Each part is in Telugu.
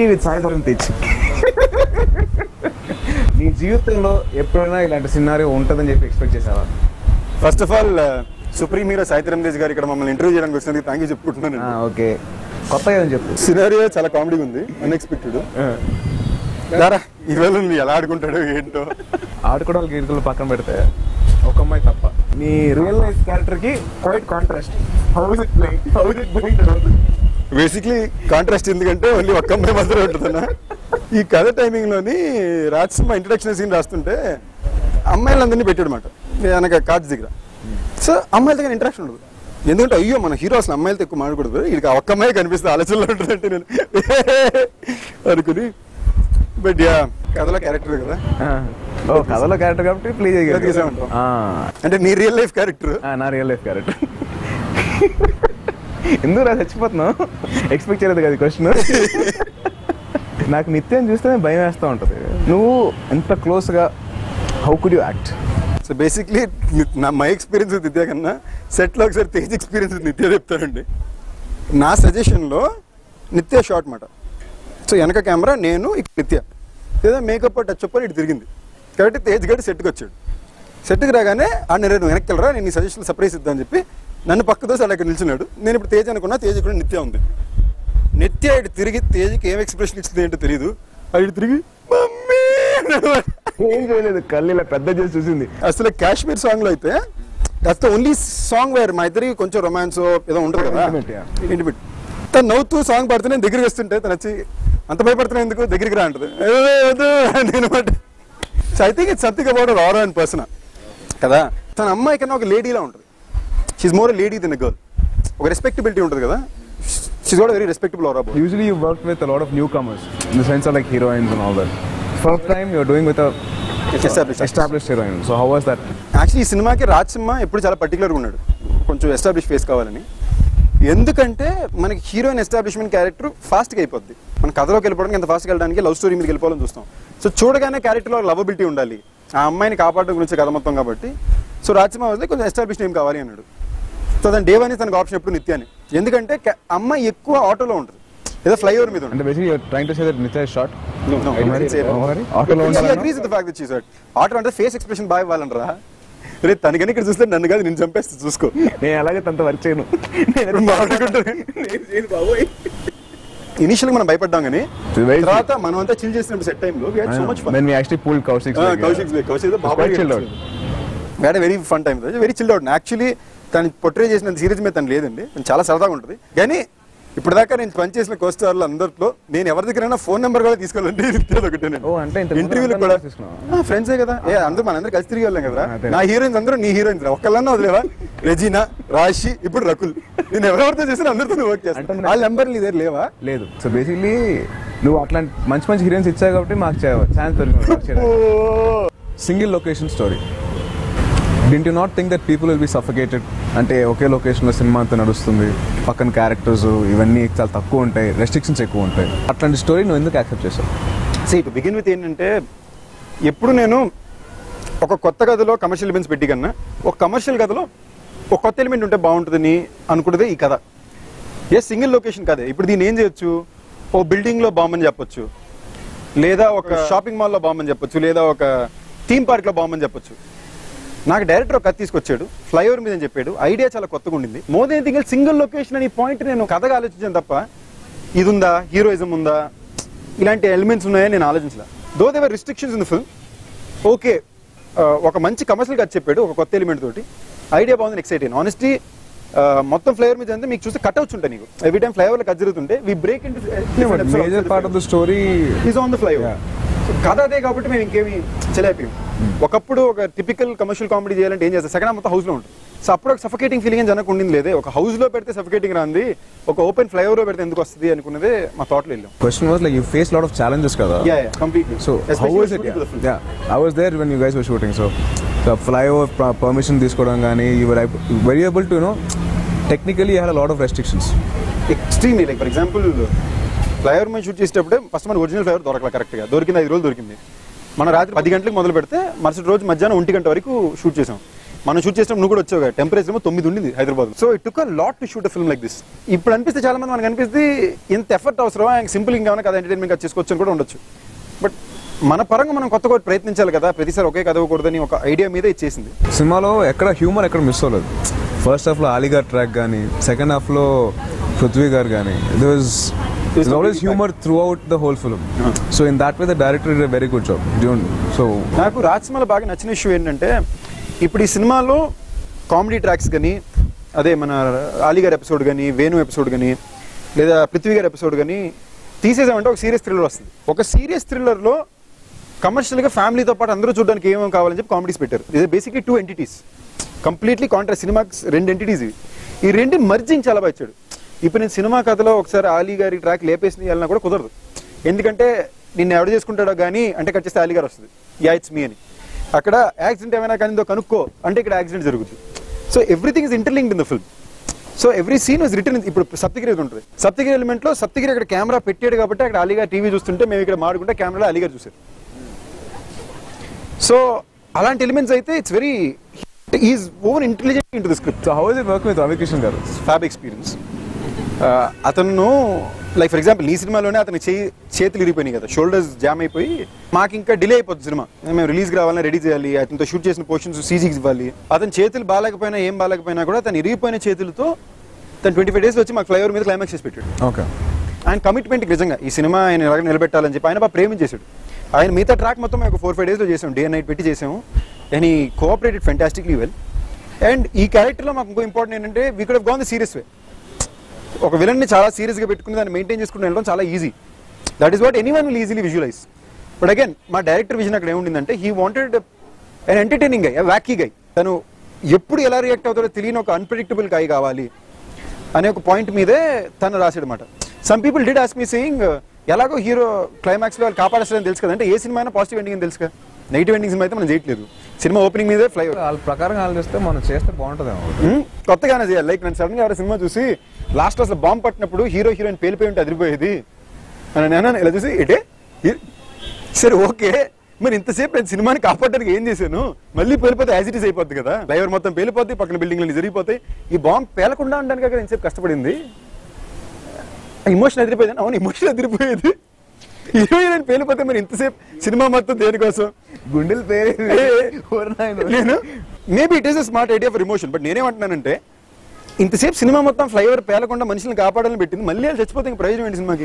విత్ సాయంత్రం తెచ్చి నీ జీవితంలో ఎప్పుడైనా ఇలాంటి సినారియో ఉంటుందని చెప్పి ఎక్స్పెక్ట్ చేసావా first of all supreme hero Sai Dharam Tej గారు ఇక్కడ మమ్మల్ని ఇంటర్వ్యూ చేయడానికి వచ్చినందుకు థ్యాంక్ యూ చెప్పుకుంటున్నాను ఓకే కొత్తగా ఏదని చెప్పు సినారియో చాలా కామెడీగా ఉంది అన్ఎక్స్పెక్టెడ్ దారా ఈవేళ నువ్వు ఎలా ఆడుకుంటాడు ఏంటో ఆడుకోవడానికి ఇరుకులు పక్కన పెడితే ఒక అమ్మాయి తప్ప నీ రియల్ లైఫ్ క్యారెక్టర్ కి quite contrast how is it playing how is it going basically contrast ఎందుకంటే ఓన్లీ ఒక్క అమ్మాయి మాత్రమే ఉంటుందన్న ఈ కథ టైమింగ్ లోని రాజ్ సినిమా ఇంట్రడక్షన్ సీన్ రాస్తుంటే అమ్మాయిలందరినీ పెట్టాడు అనమాట వెనక కార్డ్స్ దగ్గర సో అమ్మాయిల దగ్గర ఇంట్రాక్షన్ ఉండదు ఎందుకంటే అయ్యో మన హీరో అసలు అమ్మాయిలతో ఎక్కువ మాట్లాడకూడదు ఇది ఒక్క అమ్మాయి కనిపిస్తే ఆలోచనలో ఉంటుందంటే నేను అనుకుని బట్ యా కథలో క్యారెక్టర్ కదా ఓ కథలో క్యారెక్టర్ కాబట్టి ప్లే బతికేసామంటాం. అంటే నీ రియల్ లైఫ్ క్యారెక్టర్ నా రియల్ లైఫ్ క్యారెక్టర్ ఎందుకు రా చచ్చిపోతున్నావు ఎక్స్పెక్ట్ చేయలేదు కదా క్వశ్చన్ నాకు నిత్యం చూస్తేనే భయం వేస్తూ ఉంటుంది నువ్వు ఎంత క్లోజ్గా how could you act so basically నా మై ఎక్స్పీరియన్స్ విత్ నిత్య కన్నా సెట్లో ఒకసారి తేజ్ ఎక్స్పీరియన్స్ విత్ నిత్య చెప్తానండి నా సజెషన్లో నిత్య షార్ట్ మాట సో వెనక కెమెరా నేను ఇక నిత్య ఏదో మేకప్ టచ్ అప్ అని ఇటు తిరిగింది కాబట్టి తేజ్ గడి సెట్కి వచ్చాడు సెట్కి రాగానే ఆ నేను నువ్వు వెనక్కి వెళ్ళరా నేను ఈ సజెషన్ సర్ప్రైజ్ ఇద్దామని చెప్పి నన్ను పక్కతో అలా ఇక్కడ నిల్చున్నాడు నేను ఇప్పుడు తేజ్ అనుకున్నా తేజ్ ఇక్కడ నిత్య ఉంది నిత్య ఇటు తిరిగి తేజ్కి ఏం ఎక్స్ప్రెషన్ ఇచ్చింది ఏంటో తెలియదు అది ఇటు తిరిగి మమ్మీ అన్నాడు. ఏం చేయలేదు కళ్ళు ఇలా పెద్ద చేసి చూసింది అసలు కాశ్మీర్ సాంగ్ లో అయితే that's the only song where మా ఇద్దరికి కొంచెం రొమాన్స్ ఏదో ఉంటుంది కదా Intimate, yeah. ఇంటిమేట్ తను నవ్వుతూ సాంగ్ పాడుతూ నేను దగ్గరికి వస్తుంటే తను వచ్చి అంత భయపడుతున్నా ఎందుకు దగ్గరికి రా అంటది "ఏ, వద్దు" అని అనమాట so I think it's something about రారో అండ్ పర్సన్ కదా తన అమ్మాయి కన్నా ఒక లేడీలా ఉంటుంది she's more lady than girl ఒక రెస్పెక్టబిలిటీ ఉంటుంది కదా షీఈ్ కూడా very respectable or about Usually you worked with a lot of newcomers in the sense of like heroines and all that. First time you're doing with a Established. established heroine. So how was that? Actually ఈ సినిమాకి రాజ్ సింహ ఎప్పుడు చాలా పర్టికులర్గా ఉన్నాడు కొంచెం ఎస్టాబ్లిష్ ఫేస్ కావాలని ఎందుకంటే మనకి హీరోయిన్ ఎస్టాబ్లిష్మెంట్ క్యారెక్టర్ ఫాస్ట్గా అయిపోద్ది మన కథలోకి వెళ్ళిపోవడానికి ఎంత ఫాస్ట్గా వెళ్ళడానికి లవ్ స్టోరీ మీదకి వెళ్ళిపోవాలని చూస్తాం సో చూడగానే క్యారెక్టర్లో లవబిలిటీ ఉండాలి ఆ అమ్మాయిని కాపాడడం గురించి కథ మొత్తం కాబట్టి సో రాజ్ సింహ వదిలే కొంచెం ఎస్టాబ్లిష్ ఏం కావాలి అన్నాడు సో దాని డే వన్ తనకు ఆప్షన్ ఎప్పుడు నిత్యాన్ని ఎందుకంటే క- అమ్మాయి ఎక్కువ ఆటోలో ఉంటుంది ఏదో ఫ్లైఓవర్ మీద And ఉంటుంది basically you're trying to say that Nitya is short. No, no, I didn't say that. Oh, మరి? ఆటోలో She ఉండాలన్నా? agrees with the fact that she's hurt. ఆటో అంటే ఫేస్ ఎక్స్ప్రెషన్ బాగా ఇవ్వాలనరా రే తనకని ఇక్కడ చూస్తే నన్ను కాదు నేను చంపేస్తే చూసుకో నేను అలాగే తనతో వర్క్ చేయను ఇప్పుడు మాట్లాడుకుంటాను ఇనిషియల్ మనం భయపడ్డాం కానీ It's very తర్వాత మనం అంతా చిల్ చేసినప్పుడు సెట్ టైంలో we had so much fun When we actually pulled Kaushik's leg, yeah. Kaushik Kaushik It's quite chilled out. We had very fun time very chilled out actually తను పొట్రే చేసిన సీరీస్ మీద తను లేదండి తను చాలా సరదాగా ఉంటుంది కానీ ఇప్పుడు దాకా నేను పనిచేసిన కోస్టార్లు అందరిలో నేను ఎవరి దగ్గరైనా ఫోన్ నెంబర్ కూడా తీసుకోవాలంటే ఇది ఒకటే ఓ, అంటే ఇంతకు ముందు ఇంటర్వ్యూలు అందరినీ కూడా తీసుకున్నావా? ఫ్రెండ్సే కదా ఏ అందరూ మనందరూ కలిసి తిరిగి వెళ్ళాం కదా అదే. నా హీరోయిన్స్ అందరూ నీ హీరోయిన్స్ ఒక్కళ్ళన్నా వదిలేవా రెజీనా రాశి ఇప్పుడు రకుల్ నేను ఎవరెవరితో చేసిన అందరితో వర్క్ చేస్తాను అంటే వాళ్ళ నెంబర్ నీ దగ్గర లేవా లేదు సో బేసిక్లీ నువ్వు అట్లాంటి మంచి మంచి హీరోయిన్స్ ఇచ్చావు కాబట్టి మాకు ఛాన్స్ దొరికింది single location story didn't you not think that people will be suffocated అంటే ఒకే లొకేషన్లో సినిమా అంతా నడుస్తుంది పక్కన క్యారెక్టర్స్ ఇవన్నీ చాలా తక్కువ ఉంటాయి రెస్ట్రిక్షన్స్ ఎక్కువ ఉంటాయి అట్లాంటి స్టోరీ నువ్వు ఎందుకు యాక్సెప్ట్ చేసావు సీ టు బిగిన్ విత్ ఏంటంటే ఎప్పుడు నేను ఒక కొత్త కథలో కమర్షియల్ ఎలిమెంట్స్ పెట్టి కన్నా ఒక కమర్షియల్ కథలో ఒక కొత్త ఎలిమెంట్ ఉంటే బాగుంటుందని అనుకున్నదే ఈ కథ ఏ సింగిల్ లొకేషన్ కదే ఇప్పుడు దీన్ని ఏం చేయొచ్చు ఓ బిల్డింగ్ లో బాంబని చెప్పొచ్చు లేదా ఒక షాపింగ్ మాల్ లో బాంబని చెప్పొచ్చు లేదా ఒక థీమ్ పార్క్ లో బాంబని చెప్పొచ్చు నాకు డైరెక్టర్ ఒక కథ తీసుకొచ్చాడు ఫ్లైఓవర్ మీద అని చెప్పాడు ఐడియా చాలా కొత్తగా ఉండింది more than thing single location అని పాయింట్ నేను కథగా ఆలోచించాను తప్ప ఇది ఉందా హీరోయిజం ఉందా ఇలాంటి ఎలిమెంట్స్ ఉన్నాయని నేను ఆలోచించలే though there were restrictions in the film okay ఒక మంచి కమర్షియల్ కథ చెప్పాడు ఒక కొత్త ఎలిమెంట్ తోటి ఐడియా బాగుంది ఎక్సైట్ అయ్యాను ఆనెస్టీ మొత్తం ఫ్లేవర్ మీద అంతా మీకు చూస్తే కట్అవుట్స్ ఉంటాయి నీకు ఎవ్రీ టైం ఫ్లైఓవర్ కట్ జరుగుతుంటే we break in major part of the story is on the flyover కథ అదే కాబట్టి మేము ఇంకేమి చెలైపోయాం ఒకప్పుడు ఒక టిపికల్ కమర్షియల్ కామెడీ చేయాలంటే ఏం చేస్తారు సెకండ్ మొత్తం హౌస్ లో ఉంటుంది సో అప్పుడు ఒక సఫకేటింగ్ ఫీలింగ్ అని జనకు ఉండింది లేదే ఒక హౌస్ లో పెడితే సఫకేటింగ్ రాంది ఒక ఓపెన్ ఫ్లైఓవర్ లో పెడితే ఎందుకు వస్తుంది అనుకున్నదే మా థాట్లో వెళ్ళాం question was like you face lot of challenges కదా yeah yeah completely So how was it? Yeah, yeah, I was there when you guys were shooting. So the flyover per- permission తీసుకోవడం కానీ you were ab- very able to you know technically you had a lot of restrictions. Extremely like for example flyover మీద షూట్ చేసేటప్పుడే ఫస్ట్ మన ఒరిజినల్ ఫ్లైఓవర్ దొరకలే కరెక్ట్ గా దొరికింది ఐదు రోజులు దొరికింది మనం రాత్రి పది గంటలకు మొదలు పెడితే మరుసటి రోజు మధ్యాహ్నం ఒంటి గంట వరకు షూట్ చేసాం మనం షూట్ చేసినప్పుడు నువ్వు కూడా వచ్చావు కదా టెంపరేచర్ ఏమో తొమ్మిది ఉండింది Hyderabad so it took a lot to shoot a film like this ఇప్పుడు అనిపిస్తే చాలా మంది మనకు అనిపిస్తే ఇంత ఎఫర్ట్ అవసరం ఆయన సింపుల్ ఇంకా కథ ఎంటర్టైన్మెంట్ చేసుకోవచ్చు అని కూడా ఉండొచ్చు బట్ మన పరంగా మనం కొత్త కొత్త ప్రయత్నించాలి కదా ప్రతిసారి ఒకే కథ ఇవ్వకూడదని ఒక ఐడియా మీద ఇచ్చేసింది సినిమాలో ఎక్కడ హ్యూమర్ ఎక్కడ మిస్ అవ్వలేదు ఫస్ట్ హాఫ్లో అలీ గారు ట్రాక్ కానీ సెకండ్ హాఫ్లో పృథ్వీ గారు కానీ it was was always completely humour throughout the whole film so in that way the director is very good job done so నాకు రాజ్ సినిమాలో బాగా నచ్చిన ఇష్యూ ఏంటంటే ఇప్పుడు ఈ సినిమాలో కామెడీ ట్రాక్స్ కానీ అదే మన అలీ గారి ఎపిసోడ్ కానీ వేణు ఎపిసోడ్ కానీ లేదా పృథ్వీ గారి ఎపిసోడ్ కానీ తీసేసామంటే ఒక సీరియస్ థ్రిల్లర్ వస్తుంది ఒక సీరియస్ థ్రిల్లర్లో కమర్షియల్గా ఫ్యామిలీతో పాటు అందరూ చూడడానికి ఏమేమి కావాలని చెప్పి కామెడీస్ పెట్టారు ఇది basically two entities completely contract సినిమాకి రెండు ఎంటిటీస్ ఇవి ఈ రెండు మర్జింగ్ చాలా బాగా ఇచ్చాడు ఇప్పుడు నేను సినిమా కథలో ఒకసారి ఆలీ గారి ట్రాక్ లేపేసి వెళ్ళినా కూడా కుదరదు ఎందుకంటే నిన్ను ఎవడు చేసుకుంటాడో కానీ అంటే కట్ చేస్తే ఆలీ గారు వస్తుంది యా ఇట్స్ మీ అని అక్కడ యాక్సిడెంట్ ఏమైనా కానీ ఇందో కనుక్కో అంటే ఇక్కడ యాక్సిడెంట్ జరుగుతుంది so everything is interlinked in the film so every scene was written ఇప్పుడు సప్తగిరి అది ఉంటుంది సప్తగిరి ఎలిమెంట్ లో సప్తగిరి అక్కడ కెమెరా పెట్టాడు కాబట్టి అక్కడ అలీగా టీవీ చూస్తుంటే మేము ఇక్కడ మాడుకుంటే కెమెరాలో అలీగారు చూసారు సో అలాంటి ఎలిమెంట్స్ అయితే it's very is over intelligent into the script so how is it work with Ravi Kishan గారు ఫ్యాబ్ ఎక్స్పీరియన్స్ అతను లైక్ ఫర్ ఎగ్జాంపుల్ ఈ సినిమాలోనే అతని చేయి చేతులు ఇరిగిపోయినాయి కదా షోల్డర్స్ జామ్ అయిపోయి మాకు ఇంకా డిలే అయిపోతుంది సినిమా మేము రిలీజ్ రావాలని రెడీ చేయాలి అతనితో షూట్ చేసిన పోర్షన్స్ సీజీకి ఇవ్వాలి అతని చేతులు బాగాలేకపోయినా ఏం బాగాలేకపోయినా కూడా తను ఇరిగిపోయిన చేతులతో తను ట్వంటీ ఫైవ్ డేస్ వచ్చి మాకు ఫ్లైఓవర్ మీద క్లైమాక్స్ చేసి పెట్టాడు ఓకే ఆయన కమిట్మెంట్ నిజంగా ఈ సినిమా ఆయన ఎలాగ నిలబెట్టాలని చెప్పి ఆయన బాగా ప్రేమించేశాడు ఆయన మిగతా ట్రాక్ మొత్తం మేము ఒక ఫోర్ ఫైవ్ డేస్లో చేసాం డే నైట్ పెట్టి చేసాము అండ్ ఈ కోఆపరేటెడ్ ఫెంటాస్టిక్లీ వెల్ అండ్ ఈ క్యారెక్టర్లో మాకు ఇంకో ఇంపార్టెంట్ ఏంటంటే we could gone the serious way ఒక విలన్ని చాలా సీరియస్గా పెట్టుకుని దాన్ని మెయింటైన్ చేసుకుని వెళ్ళడం చాలా easy that is what anyone will easily visualise but again మా డైరెక్టర్ విజన్ అక్కడ ఏముండిందంటే he wanted and entertaining guy wacky guy తను ఎప్పుడు ఎలా రియాక్ట్ అవుతాడో తెలియని ఒక అన్ప్రిడిక్టబుల్ గై కావాలి అనే ఒక పాయింట్ మీదే తను రాసాడు అనమాట some people did ask me saying ఎలాగో హీరో క్లైమాక్స్ లో వాళ్ళు కాపాడేస్తారని తెలుసు కదా అంటే ఏ సినిమా అయినా పాజిటివ్ ఎండింగ్ అని తెలుసు కదా నెగిటివ్ ఎండింగ్ సినిమా అయితే మనం చేయట్లేదు సినిమా ఓపెనింగ్ మీదే ఫ్లై వాళ్ళ ప్రకారం ఆలోచిస్తే మనం చేస్తే బాగుంటుందేమో మ్మ్. కొత్తగానే చేయాలి లైక్ నేను సడన్ గా ఎవరో సినిమా చూసి లాస్ట్ అసలు బాంబ్ పట్టినప్పుడు హీరో హీరోయిన్ పేలిపోయి ఉంటే అదిరిపోయేది అని నేను అన్నాను, ఇలా చూసి ఇటే ఈ- సరే ఓకే మరి ఇంతసేపు నేను సినిమాని కాపాడడానికి ఏం చేశాను మళ్ళీ పేలిపోతే యాజ్ ఇట్ ఈస్ అయిపోద్ది కదా డ్రైవర్ మొత్తం పేలిపోతే పక్కన బిల్డింగ్లు జరిగిపోతాయి ఈ బాంబ్ పేలకుండా ఉండడానికి అక్కడ ఇంతసేపు కష్టపడింది ఇమోషన్ అదిరిపోయేది అవును ఇమోషన్ అదిరిపోయేది హీరోయిన్ పేలిపోతే మరి ఇంతసేపు సినిమా మొత్తం దేనికోసం గుండెలు పేరు నేను maybe it is a smart idea for emotion but నేనేమంటున్నానంటే ఇంతసేపు సినిమా మొత్తం ఫ్లైఓవర్ పేలకుండా మనుషులను కాపాడాలని పెట్టింది మళ్ళీ వాళ్ళు చచ్చిపోతే ఇంక ప్రయోజనం ఏంటి సినిమాకి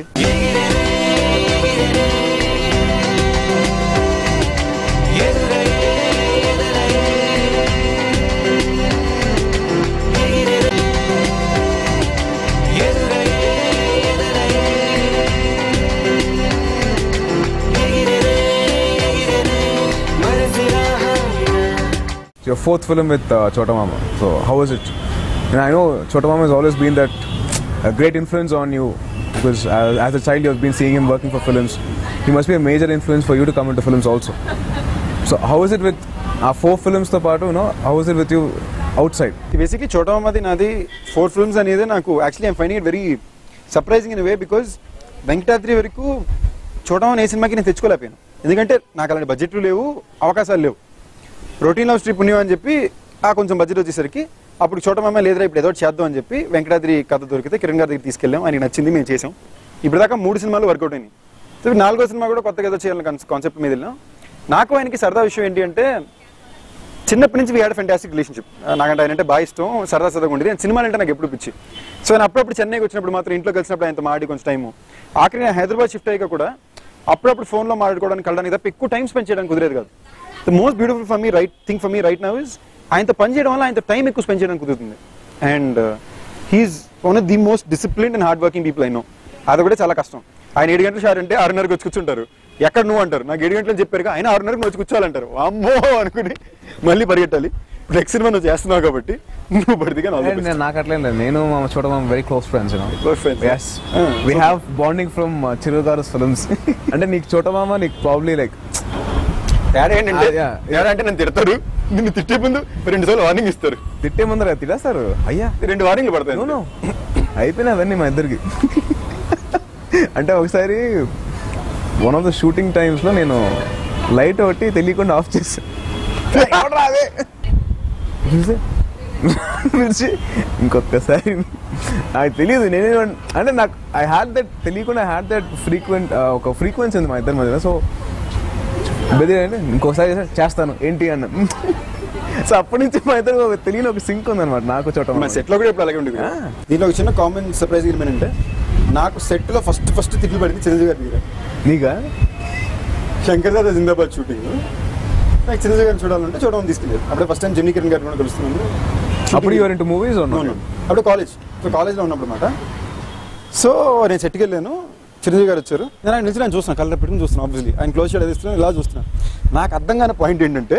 your fourth film with uh, Chota Mama. So how was it? And I know Chota Mama has always been that a great influence on you because as, as a child you have been seeing him working for films. He must be a major influence for you to come into films also. So how is it with our four films తో పాటు you know how is it with you outside? Basically చోటమామది నాది ఫోర్ ఫిల్మ్స్ అనేది నాకు actually I'm finding it very surprising in way because Venkatadri వరకు చోటమామ ఏ సినిమాకి నేను తెచ్చుకోలేకపోయాను ఎందుకంటే నాకు అలాంటి బడ్జెట్లు లేవు అవకాశాలు లేవు రొటీన్ లవ్ స్ట్రిప్ పుణ్యం అని చెప్పి ఆ కొంచెం బడ్జెట్ వచ్చేసరికి అప్పుడు చోటమామ లేదురా ఇప్పుడు ఏదో ఒకటి చేద్దాం అని చెప్పి వెంకటాద్రి కథ దొరికితే కిరణ్ గారి దగ్గర తీసుకెళ్ళాం ఆయనకి నచ్చింది మేము చేసాం ఇప్పుడు దాకా మూడు సినిమాలు వర్కౌట్ అయినాయి సో ఇప్పుడు నాలుగో సినిమా కూడా కొత్తగా ఏదో చేయాలని కాన్సెప్ట్ మీద వెళ్ళాం నాకు ఆయనకి సరదా విషయం ఏంటి అంటే చిన్నప్పటి నుంచి వీ హ్యాడ్ ఫెంటాస్టిక్ రిలేషన్షిప్ నాకంటే ఆయన అంటే బాగా ఇష్టం సరదా సరదాగా ఉండేది ఆయన సినిమాలు అంటే నాకు ఎప్పుడు పిచ్చి సో నేను అప్పుడప్పుడు చెన్నైకి వచ్చినప్పుడు మాత్రం ఇంట్లో కలిసినప్పుడు ఆయనతో మాడి కొంచెం టైము ఆఖరి నేను హైదరాబాద్ షిఫ్ట్ అయ్యాక కూడా అప్పుడప్పుడు ఫోన్లో మాట్లాడుకోవడానికి కలడానికి తప్ప ఎక్కువ టైం స్పెండ్ చేయడానికి కుదిరేది కాదు the most beautiful for me right thing for me right now is ఆయనతో పని చేయడం వల్ల ఆయనతో టైం ఎక్కువ స్పెండ్ చేయడానికి కుదురుతుంది and he's one of the most discipline and hard working people I know అది కూడా చాలా కష్టం ఆయన ఏడు గంటలు షార్ అంటే ఆరున్నరకు వచ్చి కూర్చుంటారు ఎక్కడ నువ్వు అంటారు నాకు ఏడు గంటలు చెప్పారు ఆయన ఆరున్నరకు నువ్వు వచ్చి కూర్చోవాలంటారు అమ్మో అనుకుని మళ్ళీ పరిగెట్టాలి ఇప్పుడు నెక్స్ట్ సినిమా నువ్వు చేస్తున్నావు కాబట్టి నువ్వు పడిదిగా And నేను నాకు అట్లేం లేదు నేను మా చోట మామ very close friends you know Close friends. Yes Ah, we have bonding from Chiru గారు ఫిల్మ్స్ అంటే నీకు చోట మామ నీకు ప్రాబ్లీ లైక్ తేడా ఏంటంటే Ah, yeah. తేడా అంటే నన్ను తిడతారు నిన్ను తిట్టే ముందు రెండు సార్లు వార్నింగ్ ఇస్తారు తిట్టే ముందర తిడేస్తారు అయ్యా రెండు వార్నింగ్లు పడతాయి నో నో అయిపోయినాయి అవన్నీ మా ఇద్దరికి అంటే ఒకసారి one of the shooting times లో నేను లైట్ ఒకటి తెలియకుండా ఆఫ్ చేశాను చూస్తే పిలిచి ఇంకొకసారి నాకు తెలియదు నేనే అంటే నాకు ఐ హ్యాడ్ దట్ తెలియకుండా ఐ హ్యాడ్ దట్ ఫ్రీక్వెంట్ ఒక ఫ్రీక్వెన్సీ ఉంది మా ఇద్దరి మధ్యన సో బెదిరి ఇంకోసారి చేస్తే చేస్తాను ఏంటి అన్న సో అప్పటి నుంచి మా ఇద్దరు ఒక తెలియని ఒక సింక్ ఉందన్నమాట నాకు చోట మన సెట్ లో కూడా ఇప్పుడు అలాగే ఉండేది ఆ. దీంట్లో ఒక చిన్న కామన్ సర్ప్రైజ్ ఏమంటే నాకు సెట్ లో ఫస్ట్ ఫస్ట్ తిట్లు పడింది చిరంజీవి గారి దగ్గర నీకా శంకర్ దాదా జిందాబాద్ షూటింగ్ నాకు చిరంజీవి గారిని చూడాలంటే చూడమని తీసుకెళ్ళారు అప్పుడే ఫస్ట్ టైం జెమినీ కిరణ్ గారు కూడా కలుస్తున్నాను అప్పుడు యువర్ ఇంటూ మూవీస్ అవును అప్పుడు కాలేజ్ సో కాలేజ్లో ఉన్నప్పుడు అనమాట సో నేను సెట్కి వెళ్ళాను చిరంజీవి గారు వచ్చారు నేను ఆయన నిలిచి నేను చూస్తున్నాను కలర్ పెట్టుకుని చూస్తున్నాను ఆబ్వియస్లీ ఆయన క్లోజ్ షేడ్ ఇస్తున్నాను ఇలా చూస్తున్నాను నాకు అర్థం కాని పాయింట్ ఏంటంటే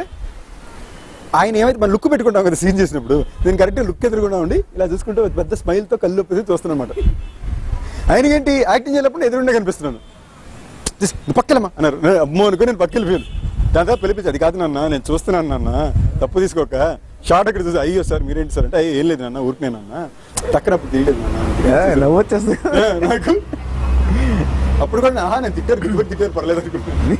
ఆయన ఏమైతే మన లుక్ పెట్టుకుంటాం కదా సీన్ చేసినప్పుడు నేను కరెక్ట్గా లుక్ ఎదురుకుండా ఉండి ఇలా చూసుకుంటూ ఒక పెద్ద స్మైల్తో కళ్ళు ఒప్పేసి చూస్తున్నాను అనమాట ఆయనకేంటి యాక్టింగ్ చేసినప్పుడు నేను ఎదురుండే కనిపిస్తున్నాను "జస్ట్ నువ్వు పక్కలమ్మా అన్నారు నేను అమ్మో అనుకుని నేను పక్కకి వెళ్ళిపోయాను దాదాపు పిలిపించి అది కాదు నాన్న నేను చూస్తున్నాను నాన్న తప్పు తీసుకోక షార్ట్ అక్కడ చూసి అయ్యో సార్ మీరేంటి సార్ అంటే అయ్యో ఏం లేదు నాన్న ఊరికేనన్నా టక్కనప్పుడు తెలియలేదు నాన్న నవ్వు వచ్చేస్తుంది ఆ, నాకు అప్పుడు కూడా ఆహా నేను తిట్టారు గుడి కూడా తిట్టారు పర్లేదు అనుకున్నాను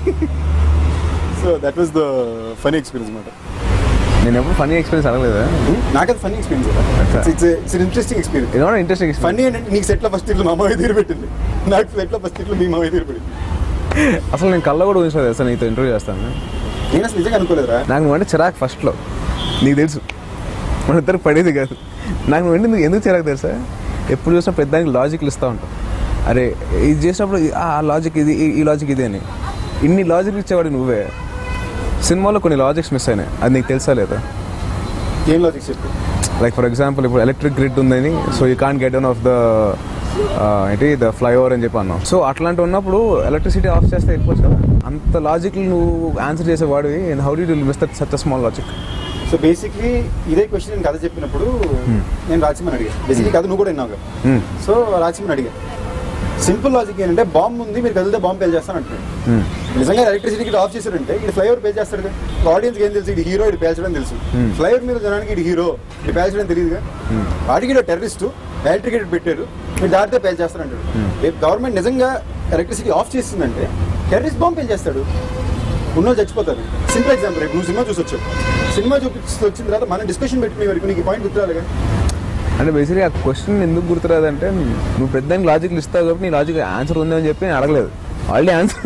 so that was the funny experience అనమాట నేను ఎప్పుడు ఫనీ ఎక్స్పీరియన్స్ అడగలేదు నాకది funny experience it's it's interesting experience ఇది కూడా ఇంట్రెస్టింగ్ ఫన్నీ ఏంటంటే నీకు సెట్లో ఫస్ట్ ఇట్లు మా మామయ్య తీరు పెట్టింది నాకు సెట్లో ఫస్ట్ ఇట్లు మీ మామయ్య తీరు పెట్టింది అసలు నేను కళ్ళ కూడా ఊహించలేదు తెలుసా నీతో ఇంటర్వ్యూ చేస్తాను నేను అసలు నిజంగా అనుకోలేదురా నాకు నువ్వు అంటే చిరాకు ఫస్ట్లో నీకు తెలుసు మన ఇద్దరు పడేది కాదు నాకు నువ్వు ఎందుకు ఎందుకు చిరాకు తెలుసా ఎప్పుడు చూసినా పెద్దానికి లాజిక్లు ఇస్తూ ఉంటావు అరే ఇది చేసినప్పుడు ఈ- ఆ లాజిక్ ఇది ఈ- ఈ లాజిక్ ఇది అని ఇన్ని లాజిక్ ఇచ్చేవాడు నువ్వే సినిమాలో కొన్ని లాజిక్స్ మిస్ అయినాయి అది నీకు తెలుసా లేదా ఏం లాజిక్ చెప్పు లైక్ ఫర్ ఎగ్జాంపుల్ ఇప్పుడు ఎలక్ట్రిక్ గ్రిడ్ ఉందని so you can get down of the ఏంటి ద ఫ్లైఓవర్ అని చెప్పి అన్నావు సో అట్లాంటి ఉన్నప్పుడు ఎలక్ట్రిసిటీ ఆఫ్ చేస్తే వెళ్ళిపోవచ్చు కదా అంత లాజిక్ నువ్వు ఆన్సర్ చేసేవాడివి how they will miss that such small logic so basically ఇదే క్వశ్చన్ నేను కథ చెప్పినప్పుడు నేను రాచిమని అడిగాను బేసిక్లీ కథ నువ్వు కూడా విన్నావు కదా Hmm. సో రాచిమని అడిగాను సింపుల్ లాజిక్ ఏంటంటే బాంబు ఉంది మీరు కదిలితే బాంబు పేల్ చేస్తాను అంటున్నాడు నిజంగా ఎలక్ట్రిసిటీకి ఆఫ్ చేశారంటే ఇది ఫ్లైఓవర్ పేల్ చేస్తాడు కదా ఆడియన్స్ ఏం తెలుసు ఇది హీరో ఇది పేల్చడం తెలుసు Hmm. ఫ్లైఓవర్ మీద జనానికి ఇది హీరో ఇది పేల్చడం తెలియదుగా వాడికి ఇదో టెర్రరిస్ట్ ఎలక్ట్రికేటెడ్ పెట్టారు మీరు దాటితే పేల్ చేస్తారంటాడు రేపు గవర్నమెంట్ నిజంగా ఎలక్ట్రిసిటీ ఆఫ్ చేసిందంటే టెర్రరిస్ట్ బాంబు పేల్ చేస్తాడు ఉన్నోళ్ళు చచ్చిపోతారు సింపుల్ ఎగ్జాంపుల్ రేపు నువ్వు సినిమా చూసి వచ్చావు సినిమా చూపించి వచ్చిన తర్వాత మనం డిస్కషన్ పెట్టుకునే వరకు నీకు పాయింట్ గుర్తురాలిగా అంటే బేసిక్లీ ఆ క్వశ్చన్ ఎందుకు గుర్తురాదంటే నువ్వు పెద్ద లాజిక్లు ఇస్తావు కాబట్టి నీ లాజిక్ ఆన్సర్ ఉందని చెప్పి నేను అడగలేదు ఆల్రెడీ ఆన్సర్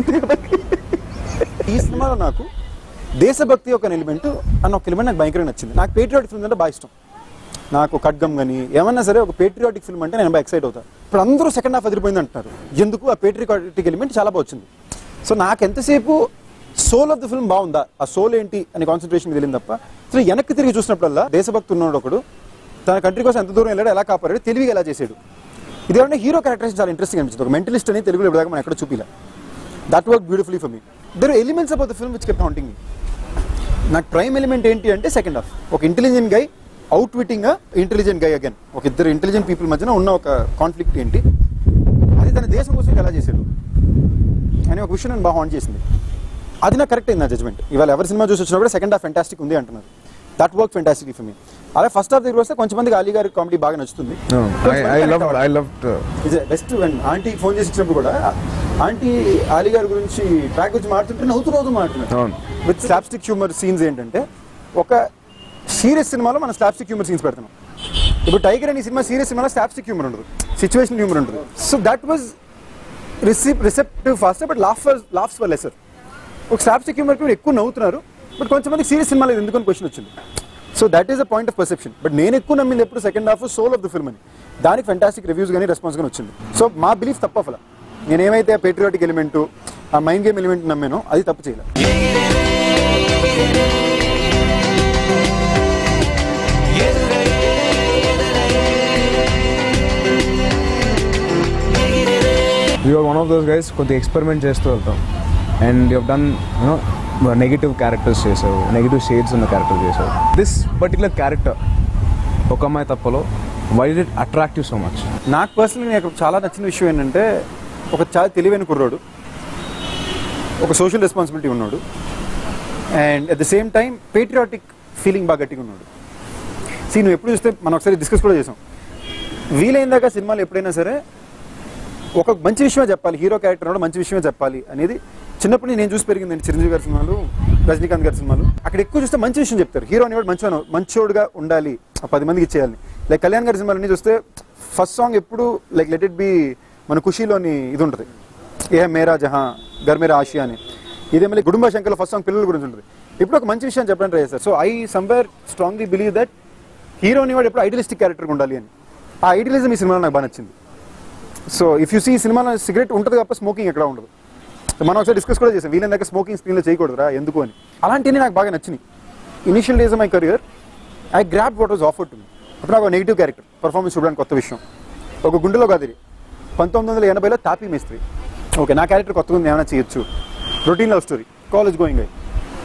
ఈ సినిమాలో నాకు దేశభక్తి ఒక ఎలిమెంట్ అన్న ఒక ఎలిమెంట్ నాకు భయంకరంగా నచ్చింది నాకు పేట్రియాటిక్ ఫిల్మ్ అంటే బాగా ఇష్టం నాకు ఖడ్గం కానీ ఏమన్నా సరే ఒక పేట్రియాటిక్ ఫిల్మ్ అంటే నేను బాగా ఎక్సైట్ అవుతాను ఇప్పుడు అందరూ సెకండ్ హాఫ్ అదిరిపోయింది అంటున్నారు ఎందుకు ఆ పేట్రియాటిక్ ఎలిమెంట్ చాలా బాగా వచ్చింది సో నాకు ఎంతసేపు సోల్ ఆఫ్ ద ఫిల్మ్ బాగుందా ఆ సోల్ ఏంటి అని కాన్సన్ట్రేషన్ తెలియదు తప్ప సో వెనక్కి తిరిగి చూసినప్పుడల్లా దేశభక్తి ఉన్నాడు ఒకడు తన కంట్రీ కోసం ఎంత దూరం వెళ్ళాడు ఎలా కాపాడాడు తెలివిగా ఎలా చేశాడు ఇదేమంటే హీరో క్యారెక్టరేషన్ చాలా ఇంట్రెస్టింగ్ అనిపించింది ఒక మెంటలిస్ట్ అని తెలుగులో ఇప్పుడు మనం ఎక్కడ చూపిలా that work beautifully for me other elements about the film which kept haunting me నాకు ప్రైమ్ ఎలిమెంట్ ఏంటి అంటే సెకండ్ హాఫ్ ఒక intelligent guy outwitting intelligent guy again ఒక ఇద్దరు ఇంటెలిజెంట్ పీపుల్ మధ్యన ఉన్న ఒక కాన్ఫ్లిక్ట్ ఏంటి అది తన దేశం కోసం ఎలా చేశాడు అని ఒక విషయం నన్ను బాగా హాంట్ చేసింది అది నాకు కరెక్ట్ అయింది నా జడ్జ్మెంట్ ఇవాళ ఎవరి సినిమా చూసి వచ్చినా కూడా సెకండ్ హాఫ్ ఫెంటాస్టిక్ ఉంది అంటున్నారు that work fantastic for me అలా ఫస్ట్ హాఫ్ దగ్గర వస్తే కొంచెం మందికి అలీ గారి కామెడీ బాగా నచ్చుతుంది I love I love best aunty phone చేసి ఇచ్చినప్పుడు కూడా ఆంటీ ఆలీ గారి గురించి ట్రాక్ గురించి మాట్లాడుతుంటే నవ్వుతూ నవ్వుతూ మాట్లాడుతున్నారు అవును విత్ స్లాప్స్టిక్ హ్యూమర్ సీన్స్ ఏంటంటే ఒక సీరియస్ సినిమాలో మనం స్లాప్స్టిక్ హ్యూమర్ సీన్స్ పెడుతున్నాం ఇప్పుడు టైగర్ అనే సినిమా సీరియస్ సినిమాలో స్లాప్స్టిక్ హ్యూమర్ ఉండదు సిచ్యువేషన్ హ్యూమర్ ఉంటుంది so that was recep receptive fast but laugh laughs were lesser ఒక స్లాప్స్టిక్ హ్యూమర్ కూడా ఎక్కువ నవ్వుతున్నారు బట్ కొంతమంది సీరియస్ సినిమాలో ఇది ఎందుకని క్వశ్చన్ వచ్చింది so that is a point of perception but నేను ఎక్కువ నమ్మింది ఎప్పుడు second half soul of the film అని దానికి ఫెంటాస్టిక్ రివ్యూస్ కానీ రెస్పాన్స్ కానీ వచ్చింది సో మా బిలీఫ్ తప్ప అసలు నేను ఏమైతే పేట్రియాటిక్ ఎలిమెంట్ ఆ మైండ్ గేమ్ ఎలిమెంట్ నమ్మానో అది తప్పు చేయలేదు you're one of those guys కొద్దిగా ఎక్స్పెరిమెంట్ చేస్తూ వెళ్తాం and you done you know negative characters చేసావు నెగిటివ్ షేడ్స్ ఉన్న క్యారెక్టర్ చేసావు దిస్ పర్టికులర్ క్యారెక్టర్ ఒక అమ్మాయి తప్పలో why did attractive so much నాకు పర్సనల్గా నాకు చాలా నచ్చిన విషయం ఏంటంటే ఒక చాలా తెలివైన కుర్రోడు ఒక సోషల్ రెస్పాన్సిబిలిటీ ఉన్నాడు and at the same time patriotic feeling బాగా గట్టిగా ఉన్నాడు సీ నువ్వు ఎప్పుడు చూస్తే మనం ఒకసారి డిస్కస్ కూడా చేసాం వీలైందాక సినిమాలు ఎప్పుడైనా సరే ఒక మంచి విషయమే చెప్పాలి హీరో క్యారెక్టర్ కూడా మంచి విషయమే చెప్పాలి అనేది చిన్నప్పుడు నేను చూసి పెరిగిందండి చిరంజీవి గారి సినిమాలు రజనీకాంత్ గారి సినిమాలు అక్కడ ఎక్కువ చూస్తే మంచి విషయం చెప్తారు హీరో అనేవాడు మంచి మంచోడుగా ఉండాలి ఆ పది మందికి ఇచ్చేయాలని లైక్ కళ్యాణ్ గారి సినిమాలన్నీ చూస్తే ఫస్ట్ సాంగ్ ఎప్పుడు లైక్ లెట్ ఇట్ బి మన ఖుషీలోని ఇది ఉంటుంది ఏ మేరా జహా గర్ మేరా ఆషియా అని ఇదే మళ్ళీ కుటుంబ శంకర్లో ఫస్ట్ సాంగ్ పిల్లల గురించి ఉంటుంది ఇప్పుడు ఒక మంచి విషయం చెప్పడానికి ట్రై చేస్తారు so I somewhere strongly believe that hero అనేవాడు ఎప్పుడు ఐడియలిస్టిక్ క్యారెక్టర్ ఉండాలి అని ఆ ఐడియలిజం ఈ సినిమాలో నాకు బాగా నచ్చింది సో ఇఫ్ యూ సీ సినిమాలో సిగరెట్ ఉంటుంది తప్ప స్మోకింగ్ ఎక్కడ ఉండదు మనం ఒకసారి డిస్కస్ కూడా చేసాం వీళ్ళని దగ్గర స్మోకింగ్ స్క్రీన్లో చేయకూడదురా ఎందుకు అని అలాంటివి నాకు బాగా నచ్చినాయి initial days my career I grab what was offer to me అప్పుడు నాకు నెగిటివ్ క్యారెక్టర్ పర్ఫార్మెన్స్ చూడడానికి కొత్త విషయం ఒక గుండెలో కాదిరి పంతొమ్మిది వందల ఎనభైలో తాపీ మేస్త్రి ఓకే నా క్యారెక్టర్ కొత్తగా ఉంది ఏమైనా చేయొచ్చు routine love story college going అయ్యి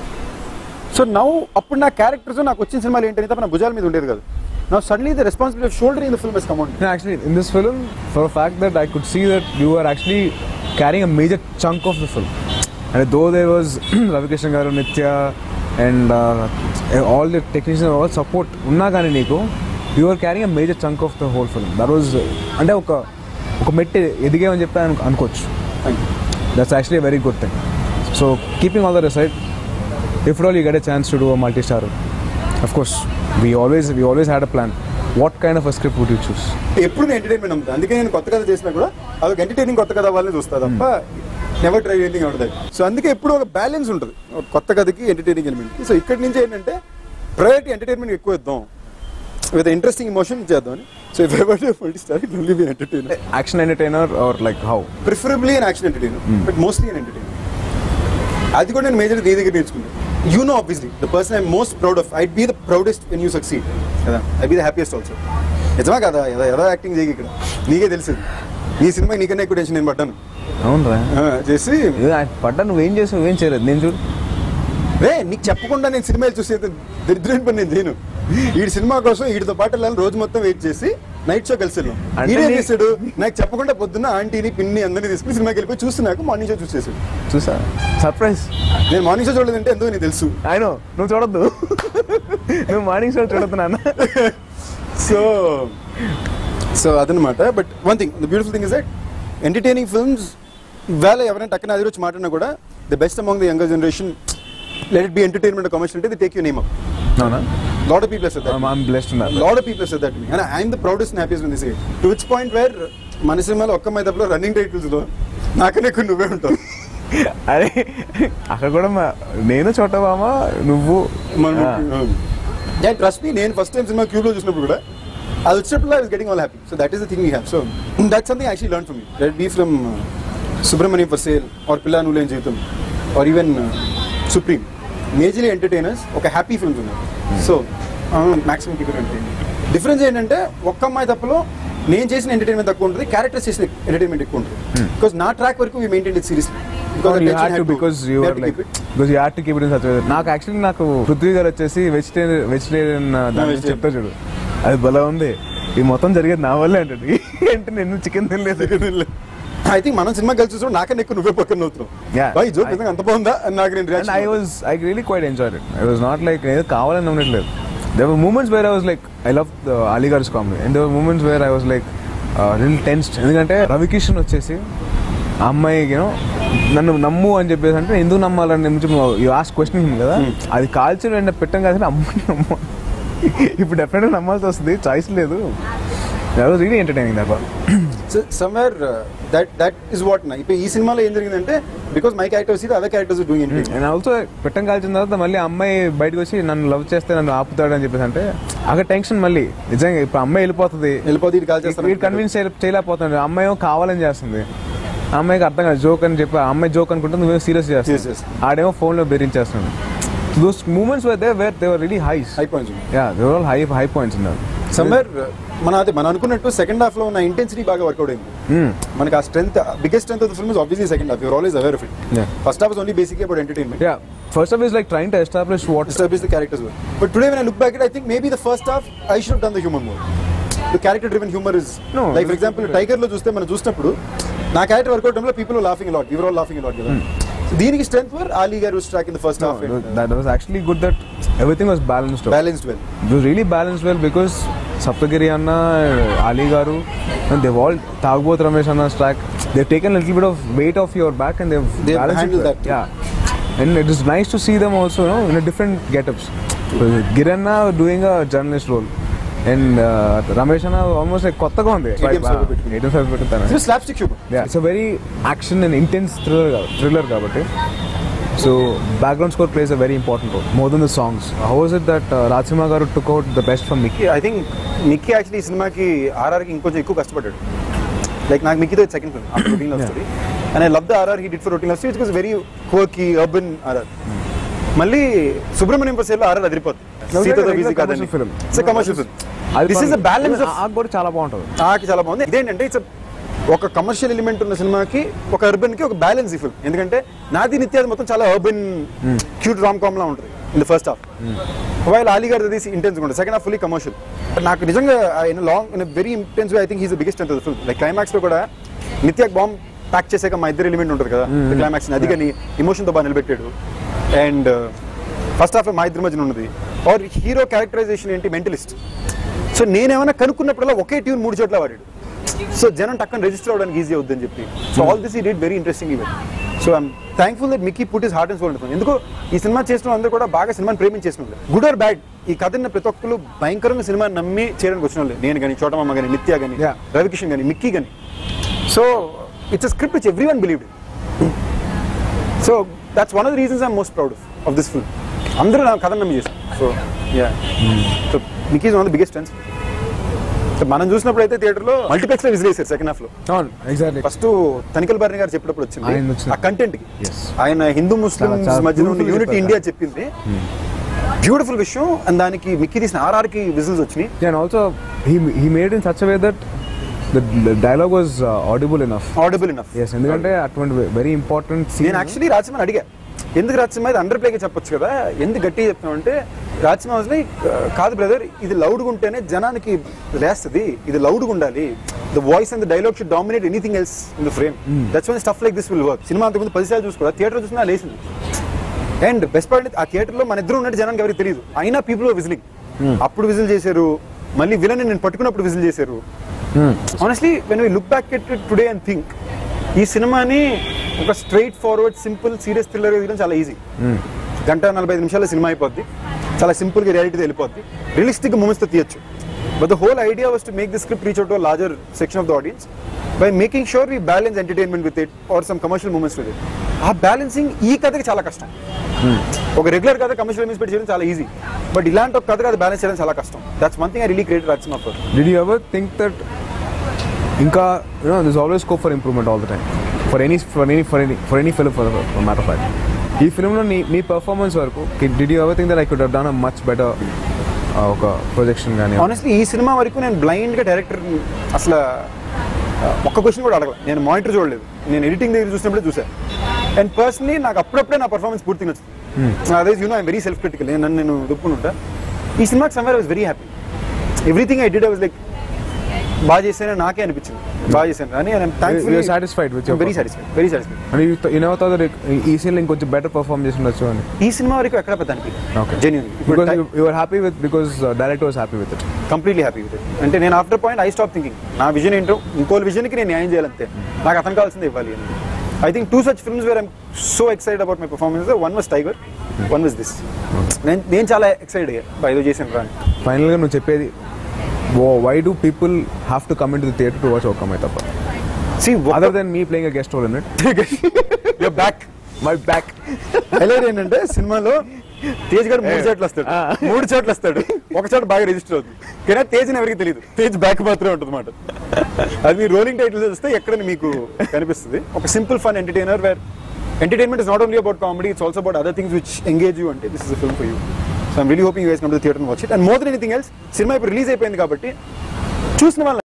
సో నౌ అప్పుడు నా క్యారెక్టర్స్ నాకు వచ్చిన సినిమాలు ఏంటని తప్ప నా భుజాల మీద ఉండేది కాదు నా suddenly the responsibility of shoulder in the film is come No, actually, in this film, for a fact that I could see that you were actually carrying a major chunk of the film. And though there was Ravi Krishnan garu, Nitya, and uh, all the technicians, all support, ఉన్నా కానీ నీకు you were carrying a major chunk of the whole film. That was, అంటే ఒక ఒక మెట్టి ఎదిగామని చెప్పి అను అనుకోవచ్చు that's actually very good thing so keeping all the reside if all you get a chance to do multi star of course we always we always had a plan what kind of a script would you choose ఎప్పుడు నేను ఎంటర్టైన్మెంట్ అమ్ముతాను అందుకే నేను కొత్త కథ చేసినా కూడా అదొక ఎంటర్టైనింగ్ కొత్త కథ వాళ్ళని చూస్తా తప్ప never try anything out that so అందుకే ఎప్పుడు ఒక బ్యాలెన్స్ ఉంటుంది ఒక కొత్త కథకి ఎంటర్టైనింగ్ ఎలిమెంట్ సో ఇక్కడి నుంచి ఏంటంటే ప్రయారిటీ ఎంటర్టైన్మెంట్ ఎక్కువ ఇద్దాం విత్ ఇంట్రెస్టింగ్ ఇమోషన్ చేద్దాం so if ever multi star it only be entertainer action entertainer or like how preferably an action entertainer but mostly an entertainer అది కూడా నేను మేజర్ నీ దగ్గర నేర్చుకున్నాను you know obviously the person I most proud of I be the proudest when you succeed కదా I be the happiest also నిజమా కదా ఏదో ఏదో యాక్టింగ్ చేయి ఇక్కడ నీకే తెలుసు నీ సినిమా నీకన్నా ఎక్కువ టెన్షన్ నేను పడ్డాను అవునరా ఆ, చేసి పడ్డా నువ్వేం చేసావు ఏం చేయలేదు నేను చూడు రే నీకు చెప్పకుండా నేను సినిమాలు చూసే దరిద్రమైన పని నేను చేయను ఈ సినిమా కోసం వీటితో పాటు వెళ్ళాలని రోజు మొత్తం వెయిట్ చేసి నైట్ షో కలిసి వెళ్ళాం అంటే ఈడేం నీ- చేశాడు నాకు చెప్పకుండా పొద్దున్న ఆంటీని పిన్ని అందరినీ తీసుకుని సినిమాకి వెళ్ళిపోయి చూస్తున్నాక మార్నింగ్ షో చూసేసాడు చూసా సర్ప్రైజ్ నేను మార్నింగ్ షో చూడలేదంటే ఎందుకు నీకు తెలుసు ఆయన నువ్వు చూడొద్దు నువ్వు మార్నింగ్ షో చూడొద్దు నాన్న సో సో అదనమాట but one thing the beautiful thing is that entertaining films వేళ ఎవరైనా టక్కన అది వచ్చి మాట్లాడినా కూడా the best among the younger generation let it be entertainment commercial అంటే the take you name up అవునా lot of people that I'm blessed ఉన్నా lot of people that me and I'm the proudest and happiest this to which point where మన సినిమాలో ఒక్క మైదప్లో రన్నింగ్ టైటిల్స్ లో నాకనే ఎక్కువ నువ్వే ఉంటావు అరే అక్కడ కూడా మా- నేను చోటబామ నువ్వు మన ట్రస్ట్ మీ నేను ఫస్ట్ టైం సినిమా క్యూబ్ లో చూసినప్పుడు కూడా అది వచ్చినప్పుడు I was getting all happy so that is the thing we have so that something actually learn from me that be from Subramanyam for sale or Pilla Nuleni Jeevitham or even supreme majorly entertainers ఒక హ్యాపీ ఫిల్మ్స్ ఉన్నాయి సో మాక్సిమం టికెట్ అంటే డిఫరెన్స్ ఏంటంటే ఒక్క అమ్మాయి తప్పలో నేను చేసిన ఎంటర్టైన్మెంట్ తక్కువ ఉంటుంది క్యారెక్టర్స్ చేసిన ఎంటర్టైన్మెంట్ ఎక్కువ ఉంటుంది బికాస్ నా ట్రాక్ వరకు we maintain it seriously you had to because you were like because you had to keep it in such a way. నాకు యాక్చువల్లీ నాకు పృథ్వీ గారు వచ్చేసి వెజిటేరియన్ వెజిటేరియన్ దాని గురించి vegetarian. చెప్తా చూడు అది భలే ఉంది ఈ మొత్తం జరిగేది నా వల్లే అంటాడు అంటే నేను చికెన్ తినలేదు ఐ థింక్ మనం సినిమా కలిసి చూసినప్పుడు నాకన్నా ఎక్కువ నువ్వే పక్కన అవుతున్నావు Yeah. బాయ్ జోక్ నిజంగా అంత బాగుందా అని నాకు నేను and I reaction was I really quite enjoy it I was not like ఏదో కావాలని ఉండట్లేదు there were moments where I was like I love Ali గార్స్ comedy and there moments where I was like real tensed ఎందుకంటే రవికిషన్ వచ్చేసి ఆ అమ్మాయి యూనో నన్ను నమ్ము అని చెప్పేసి అంటే ఎందుకు నమ్మాలని యూ ఆస్ క్వశ్చన్ కదా అది కాల్చి వెంట పెట్టం కదా అమ్మాయి నమ్మ ఇప్పుడు డెఫినెట్గా నమ్మాల్సి వస్తుంది చాయిస్ లేదు I was really entertaining that so somewhere that that is what నా ఇప్పుడు ఈ సినిమాలో ఏం జరిగిందంటే బికాస్ మై క్యారెక్టర్స్ ఇది other characters doing entertain and also పెట్టం కాల్చిన తర్వాత మళ్ళీ ఆ అమ్మాయి బయటకు వచ్చి నన్ను లవ్ చేస్తే నన్ను ఆపుతాడు అని చెప్పేసి అంటే అక్కడ టెన్షన్ మళ్ళీ నిజంగా ఇప్పుడు అమ్మాయి వెళ్ళిపోతుంది వెళ్ళిపోతే ఇది కాల్ చేస్తాను వీడు కన్విన్స్ చేయలేకపోతున్నాడు అమ్మాయి ఏమో కావాలని చేస్తుంది ఆ అమ్మాయికి అర్థం కాదు జోక్ అని చెప్పి ఆ అమ్మాయి జోక్ అనుకుంటే నువ్వేమో సీరియస్ Serious చేస్తావు చేస్తావు. ఆడేమో ఫోన్లో బెదిరించేస్తున్నాడు those moments where they were they were really highs high points yeah they all high high points ఉన్నారు సమ్వేర్ మన అదే మనం అనుకున్నట్టు సెకండ్ హాఫ్ లో ఉన్న ఇంటెన్సిటీ బాగా వర్కౌట్ అయింది మనకి ఆ strength biggest strength of the film is obviously second half you're always aware of it Yeah. First half is only basic about entertainment yeah first half is like trying to establish what establish the characters well. But today, when I look back at it, I think maybe the first half I should have done the humor more. The character-driven humor is No, like, for this is example, good. Tiger లో చూస్తే మనం చూసినప్పుడు నా క్యారెక్టర్ వర్కౌట్ టైంలో people laughing a lot we all laughing a lot కదా So దీనికి strength were Ali garu track in the first half that was actually good that everything was balanced balanced well It was really balanced well because Saptagiri Anna, Ali Garu, and they've all Tagboth Ramesh Anna's track. They've taken a little bit of weight off your back and they've, They've balanced handled it well. that too. Yeah. And it is nice to see them also in different getups గిరన్న doing a journalist role and Ramesh అన్న ఆల్మోస్ట్ కొత్తగా ఉంది ATM server పెట్టుకుని. ఏటీఎం సర్వర్ పెట్టుతాను slapstick humour it's a very action and intense thriller thriller కాబట్టి so background score plays a very important role more than the songs how is it that Rajasimha garu took out the best from Mickey I think Mickey actually ఈ సినిమాకి ఆర్ఆర్కి ఇంకొంచెం ఎక్కువ కష్టపడ్డాడు లైక్ నాకు మిక్కీతో second film after routine love story and I love the RR he did for routine love story it was very quirky urban RR మళ్ళీ సుబ్రహ్మణ్యం ప్రసాద్ ఆర్ఆర్ అదిరిపోద్ది No, సీతతో it's a బిజీ regular కాదని commercial film. It's commercial film this is a balance of నాకు కూడా చాలా బాగుంటుంది నాకు చాలా బాగుంది ఇదేంటంటే ఇట్స్ ఒక కమర్షియల్ ఎలిమెంట్ ఉన్న సినిమాకి ఒక అర్బన్ కి ఒక బ్యాలెన్స్ ఈ ఫిల్మ్ ఎందుకంటే నాది నిత్యాది మొత్తం చాలా అర్బన్ క్యూట్ రామ్ కామ్ లా ఉంటుంది in the first half while Ali గారి తీసి ఇంటెన్స్ ఉంటుంది సెకండ్ హాఫ్ ఫుల్లీ కమర్షియల్ నాకు నిజంగా in long in very intense I think he's the biggest అంత ఫిల్మ్ లైక్ క్లైమాక్స్ లో కూడా నిత్యాక్ బాంబ్ ప్యాక్ చేసాక మా ఇద్దరు ఎలిమెంట్ ఉంటుంది కదా క్లైమాక్స్ అది కానీ ఎమోషన్ తో బాగా నిలబెట్టాడు అండ్ ఫస్ట్ హాఫ్ మా ఇద్దరి మధ్యన ఉన్నది ఆర్ హీరో క్యారెక్టరైజేషన్ ఏంటి మెంటలిస్ట్ సో నేనేమైనా కనుక్కున్నప్పుడల్లా ఒకే ట్యూన్ మూడు చోట్ల వాడాడు సో జనం టక్కన రిజిస్టర్ అవడానికి ఈజీ అవుద్దని చెప్పి సో ఆల్ దిస్ ఈ did very interesting event so I'm thankful that Mickey put his heart and soul ఉంటుంది ఎందుకు ఈ సినిమా చేసిన అందరూ కూడా బాగా సినిమాని ప్రేమించేసిన గుడ్ ఆర్ బ్యాడ్ ఈ కథని ప్రతి ఒక్కరు భయంకరంగా సినిమా నమ్మి చేయడానికి వచ్చిన వాళ్ళే నేను కానీ చోటమ్మ కానీ నిత్య కానీ Yeah. రవికిషన్ కానీ మిక్కీ కానీ so it's a script which every one believed so that's one of the reasons I'm most proud of this film అందరూ నా కథ నమ్మి చేశారు so yeah so Mickey is one of the biggest strengths మనం చూసినప్పుడు అయితే థియేటర్లో మల్టీప్లెక్స్ లో విజిల్ చేశారు సెకండ్ హాఫ్ లో అవును ఎగ్జాక్ట్లీ ఫస్ట్ తనికల్ బారిని గారు చెప్పినప్పుడు ఆయన వచ్చింది వచ్చింది. ఆ కంటెంట్ కి Yes. ఆయన హిందూ ముస్లిం చాలా- చాలా మధ్యలో ఉన్న beautifully యూనిటీ చెప్పారు. ఇండియా చెప్పింది బ్యూటిఫుల్ విషయం అండ్ దానికి మిక్కీ తీసిన ఆర్ఆర్ కి విజిల్స్ వచ్చినాయి and also he he made in such a way that the, the dialogue was uh, audible enough audible enough yes ఎందుకంటే అటువంటి వెరీ ఇంపార్టెంట్ నేను యాక్చువల్లీ రాజసింహని అడిగా ఎందుకు రాజసింహ ఇది అండర్ ప్లేగా చెప్పొచ్చు కదా ఎందుకు గట్టిగా చెప్తున్నావు అంటే రాజసింహ వాజ్ లైక్ కాదు బ్రదర్ ఇది లౌడ్గా ఉంటేనే జనానికి లేస్తుంది ఇది లౌడ్గా ఉండాలి the voice and the dialogue should dominate anything else in the frame that's one stuff like this will work సినిమా అంతకుముందు పదిసార్లు చూసుకోవాలి థియేటర్ చూసినా లేసింది అండ్ బెస్ట్ పార్ట్ ఆ థియేటర్ లో మన ఇద్దరు ఉన్నట్టు జనానికి ఎవరికి తెలియదు అయినా పీపుల్ విజిలింగ్ అప్పుడు విజిల్ చేశారు మళ్ళీ విలన్ నేను పట్టుకున్నప్పుడు విజిల్ చేశారు honestly when we look back at today and think ఈ సినిమాని ఒక straight forward simple serious thriller తీయడం చాలా ఈజీ గంట నలభై ఐదు నిమిషాల సినిమా అయిపోద్ది చాలా సింపుల్ గా రియాలిటీ వెళ్ళిపోద్ది రియలిస్టిక్ మూమెంట్స్ తో తీయచ్చు but the whole idea was to make the script reach out to larger section of the audience by making sure we balance entertainment with it or some commercial moments with it ఆ బ్యాలెన్సింగ్ ఈ కథకి చాలా కష్టం ఒక రెగ్యులర్ కథ కమర్షియల్ మూమెంట్స్ పెట్టి చేయడం చాలా ఈజీ బట్ ఇలాంటి ఒక కథ కథ బ్యాలెన్స్ చేయడం చాలా కష్టం that's one thing I really create Rajsingh for did you ever think that ఇంకా you know there's always scope for improvement all the time for any for any for any for any film for, for matter of fact ఈ ఫిల్మ్లో నీ నీ పర్ఫార్మెన్స్ వరకు did you ever think that I could done a much better ఒక ప్రొజెక్షన్ కానీ ఆనెస్ట్లీ ఈ సినిమా వరకు నేను బ్లైండ్ గా డైరెక్టర్ అసలు ఆ, ఒక్క క్వశ్చన్ కూడా అడగలేదు నేను మానిటర్ చూడలేదు నేను ఎడిటింగ్ దగ్గర చూసినప్పుడే చూసాను అండ్ పర్సనలీ నాకు అప్పుడప్పుడే నా పర్ఫార్మెన్స్ పూర్తిగా నచ్చుతుంది అదే you know I'm very self critical నేను నన్ను నేను ఒప్పుకుంటా ఈ సినిమాకి somewhere was very happy everything I did I was like బాగా చేశానని నాకే అనిపించింది బాగా చేశాను అని You're satisfied with your వెరీ satisfied very satisfied and you never thought that ఈ సీన్ ఇంకొంచెం బెటర్ పర్ఫార్మ్ చేసి ఉండొచ్చు అని ఈ సినిమా వరకు ఎక్కడ పెద్ద Okay. అనిపించింది genuine because you are happy with because director was happy with it completely happy with it అంటే నేను after point I stop thinking నా విజన్ ఏంటో ఇంకో విజన్కి నేను న్యాయం చేయాలంతే నాకు అతను కావాల్సింది ఇవ్వాలి అని I think two such films where I'm so excited about my performance one was Tiger one was this నేను నేను చాలా ఎక్సైటెడ్ అయ్యా బా ఏదో చేసాను రా ఫైనల్గా నువ్వు చెప్పేది oh why do people have to come in to theatre to watch ఒక కమై తప్ప సి other than me playing guest role in it back my back highlight ఏంటంటే సినిమాలో తేజ్ గారు మూడు చోట్ల వస్తాడు మూడు చోట్ల వస్తాడు ఒక చోట బాగా రిజిస్టర్ అవుతుంది కానీ తేజ్ ఎవరికి తెలియదు తేజ్ బ్యాక్ మాత్రమే ఉంటుంది అనమాట అది మీరు రోలింగ్ టైటిల్ చూస్తే ఎక్కడ మీకు కనిపిస్తుంది ఒక simple fun entertainer where entertainment is not only about comedy it's also about other things which engage you అంటే this is film for you so I'm really hoping you guys come to theatre watch it and more than anything else cinema ఇప్పుడు రిలీజ్ అయిపోయింది కాబట్టి చూసిన వాళ్ళ